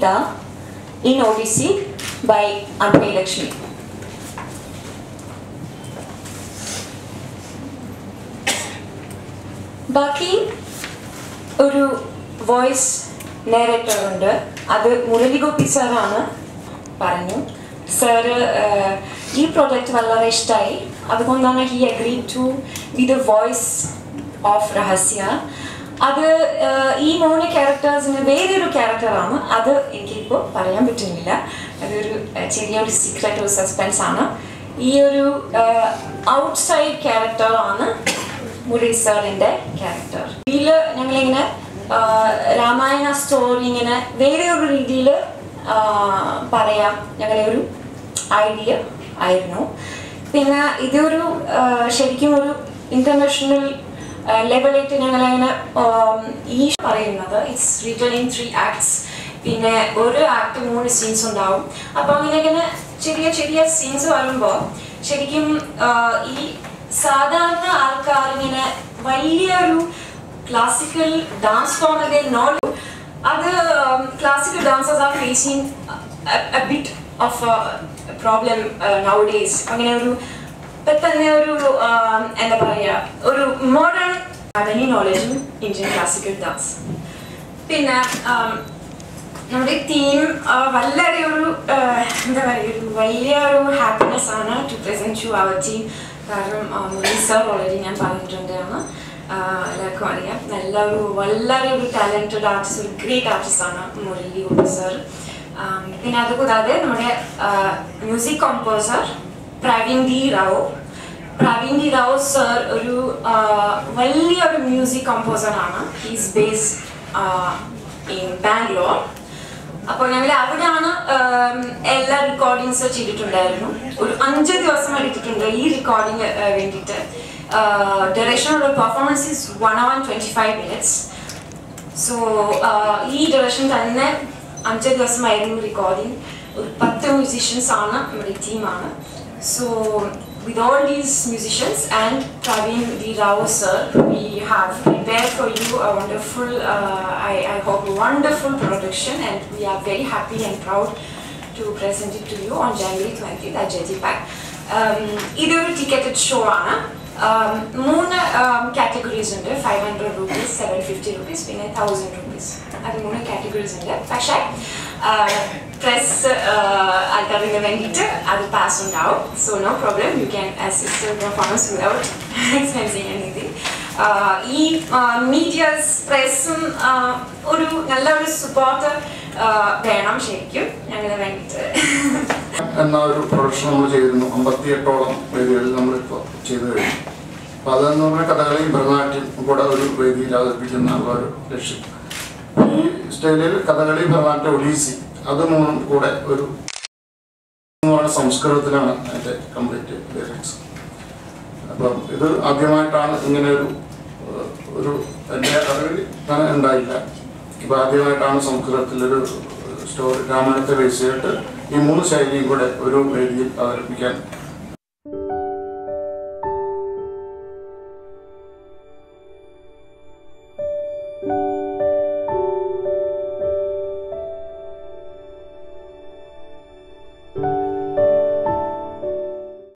Sita in Odyssey by Anpay Lakshmi. ബാക്കി ഒരു voice നേരേറ്റർ ഉണ്ട് അത് മുരളിഗോപി സാറാണ് പറഞ്ഞു സാറ് ഈ പ്രോജക്റ്റ് വളരെ ഇഷ്ടമായി അതുകൊണ്ടാണ് he agree to be the voice of രഹസ്യ അത് ആഹ്, ഈ മൂന്ന് ക്യാരക്ടേഴ്സിന് വേറൊരു ക്യാരക്ടറാണ് അത് എനിക്കിപ്പോൾ പറയാൻ പറ്റുന്നില്ല അതൊരു ആഹ്, ചെറിയൊരു സീക്രട്ട് ഒരു സസ്പെൻസ് ആണ് ഈ ഒരു ഔട്ട്സൈഡ് ക്യാരക്ടറാണ് മുരളി സാറിൻ്റെ ക്യാരക്ടർ ഇതിൽ ഞങ്ങളിങ്ങനെ ആഹ്, രാമായണ സ്റ്റോറി ഇങ്ങനെ വേറെ ഒരു രീതിയിൽ പറയാം ഞങ്ങളെ ഒരു ഐഡിയ ആയിരുന്നു പിന്നെ ഇതൊരു ആഹ്, ശരിക്കും ഒരു ഇന്റർനാഷണൽ ലെവലായിട്ട് ഞങ്ങളങ്ങനെ ആം, ഈ പറയുന്നത് it's written in three acts പിന്നെ ഒരു ആക്ട് മൂന്ന് സീൻസ് ഉണ്ടാവും അപ്പോൾ അങ്ങനെ ഇങ്ങനെ ചെറിയ ചെറിയ സീൻസ് വരുമ്പോൾ ശരിക്കും ആഹ്, ഈ സാധാരണ ആൾക്കാർ ഇങ്ങനെ വലിയൊരു ക്ലാസിക്കൽ ഡാൻസ് ഫോമിലെ നോട്ട് അത് classical dancers are facing bit of problem now days അങ്ങനെ ഒരു പെട്ടെന്ന് ഒരു ആം, എന്താ പറയുക ഒരു മോഡേൺ വെനി നോളജും ഇന്ത്യൻ ക്ലാസിക്കൽ ഡാൻസ് പിന്നെ ആം, നമ്മുടെ തീം വളരെ ഒരു ആ, എന്താ പറയുക ഒരു വലിയ ഒരു ഹാപ്പിനെസ് ആണ് to present to our team കാരണം മുരളി സാർ ഓൾറെഡി ഞാൻ പറഞ്ഞിട്ടുണ്ടാണ് എല്ലാവർക്കും അറിയാം നല്ല ഒരു വളരെ ഒരു ടാലൻറ്റഡ് ആർട്ടിസ്റ്റ് ഒരു ഗ്രേറ്റ് ആർട്ടിസ്റ്റ് ആണ് മുരളി ഗോപി സാർ പിന്നെ അതുകൂടാതെ നമ്മുടെ music composer Praveen D Rao Praveen D Rao sir ഒരു ആ, വലിയൊരു മ്യൂസിക് കോമ്പോസറാണ് ഹീസ് ബേസ്ഡ് ഇൻ ബാംഗ്ലൂർ അപ്പോൾ ഞങ്ങൾ അവിടെയാണ് ആം, എല്ലാ റെക്കോർഡിങ്സ് ചെയ്തിട്ടുണ്ടായിരുന്നു ഒരു അഞ്ച് ദിവസം എടുത്തിട്ടുണ്ട് ഈ റെക്കോർഡിങ് വേണ്ടിയിട്ട് ഡ്യൂറേഷൻ ഉള്ള performance is one hour twenty five minutes so ഈ ഡ്യൂറേഷൻ തന്നെ അഞ്ച് ദിവസമായിരുന്നു റെക്കോർഡിംഗ് ഒരു പത്ത് മ്യൂസീഷ്യൻസ് ആണ് നമ്മുടെ ടീമാണ് so with all these musicians and Praveen D. Rao sir, we have prepared for you a wonderful, uh, I, I hope, wonderful production and we are very happy and proud to present it to you on January 20th at JT Pack. Um, ഇതൊരു ticketed show ആണ് Um, മൂന്ന് categories ഉണ്ട് five hundred rupees seven fifty rupees പിന്നെ thousand rupees അത് മൂന്ന് categories ഉണ്ട് പക്ഷേ press ആൾക്കാർക്ക് വേണ്ടിയിട്ട് അത് പാസ് ഉണ്ടാവും so no problem you can assist performance without expensing anything ഈ മീഡിയസ് പ്രസ്സും ഒരു നല്ലൊരു സപ്പോർട്ട് വേണം ശരിക്കും ഞങ്ങളെ വേണ്ടിയിട്ട് എന്ന ഒരു പ്രൊഡക്ഷൻ നമ്മൾ ചെയ്തിരുന്നു അമ്പത്തിയെട്ടോളം വേദികളിൽ നമ്മളിപ്പോൾ ചെയ്തു കഴിഞ്ഞു അപ്പോൾ അതെന്ന് പറഞ്ഞാൽ കഥകളിയും ഭരതനാട്യം കൂടെ ഒരു വേദിയിൽ അവതരിപ്പിക്കുന്ന ഉള്ള ഒരു ലക്ഷ്യം ഈ സ്റ്റൈലിൽ കഥകളി ഭരതനാട്യം ഒഡീസി അത് മൂന്നും കൂടെ ഒരു എന്ന് പറയുന്ന സംസ്കൃതത്തിലാണ് അതിൻ്റെ കംപ്ലീറ്റ് ലിറിക്സ് അപ്പം ഇത് ആദ്യമായിട്ടാണ് ഇങ്ങനെ ഒരു ഏഹ്, ഒരു എൻ്റെ അറിവിൽ അങ്ങനെ ഉണ്ടായില്ല ഇപ്പം ആദ്യമായിട്ടാണ് സംസ്കൃതത്തിലൊരു സ്റ്റോറി രാമായണത്തെ ബേസ് ചെയ്തിട്ട് ഈ മൂന്ന് ശൈലിയും കൂടെ ഒരു വേദിയിൽ അവതരിപ്പിക്കാൻ